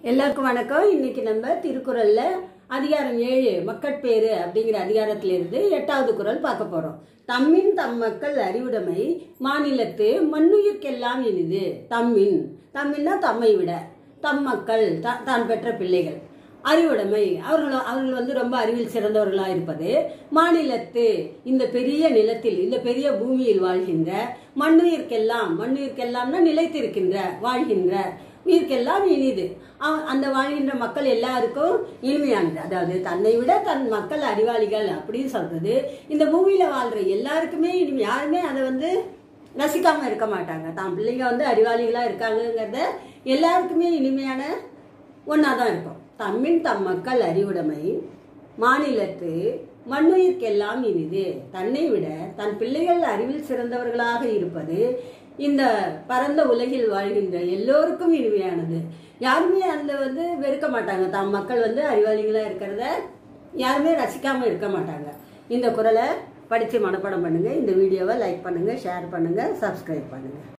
எல்லாருக்கும் வணக்கம் இன்னைக்கு நம்ம திருக்குறள்ல அதிகாரம் ஏழு மக்கட்பேறு அப்படிங்கிற அதிகாரத்திலிருந்து எட்டாவது குறள் பார்க்க போறோம் தம்மின் தம் மக்கள் அறிவுடைமை மாநிலத்து மண்ணுயிர்க்கெல்லாம் இனிது தம்மின் தம்மின்னா தம்மை விட தம் மக்கள் த- தான் பெற்ற பிள்ளைகள் அறிவுடைமை அவர்கள் அவர்கள் வந்து ரொம்ப அறிவில் சிறந்தவர்களா இருப்பது மாநிலத்து இந்த பெரிய நிலத்தில் இந்த பெரிய பூமியில் வாழ்கின்ற மண்ணுயிர்க்கெல்லாம் மண்ணுயிர்க்கெல்லாம்னா நிலைத்திருக்கின்ற வாழ்கின்ற உயிர்க்கெல்லாம் இனிது அவ- அந்த வாழ்கின்ற மக்கள் எல்லாருக்கும் இனிமையானது அதாவது தன்னை விட தன் மக்கள் அறிவாளிகள் அப்படின்னு சொல்றது இந்த பூமியில வாழ்ற எல்லாருக்குமே இனிமை யாருமே அதை வந்து ரசிக்காம இருக்க மாட்டாங்க தான் பிள்ளைங்க வந்து அறிவாளிகளா இருக்காங்கங்கிறத எல்லாருக்குமே இனிமையான ஒன்றா தான் இருக்கும் தம்மின் தம் மக்கள் அறிவுடைமை மாநிலத்து மண்ணுயிர்க்கெல்லாம் இனிது தன்னை விட தன் பிள்ளைகள் அறிவில் சிறந்தவர்களாக இருப்பது இந்த பரந்த உலகில் வாழ்கின்ற எல்லோருக்கும் இனிமையானது யாருமே அந்த வந்து வெறுக்க மாட்டாங்க தம் மக்கள் வந்து அறிவாளிகளா இருக்கிறத யாருமே ரசிக்காம இருக்க மாட்டாங்க இந்த குரலை படித்து மனப்பாடம் பண்ணுங்க இந்த வீடியோவை லைக் பண்ணுங்க ஷேர் பண்ணுங்க சப்ஸ்கிரைப் பண்ணுங்க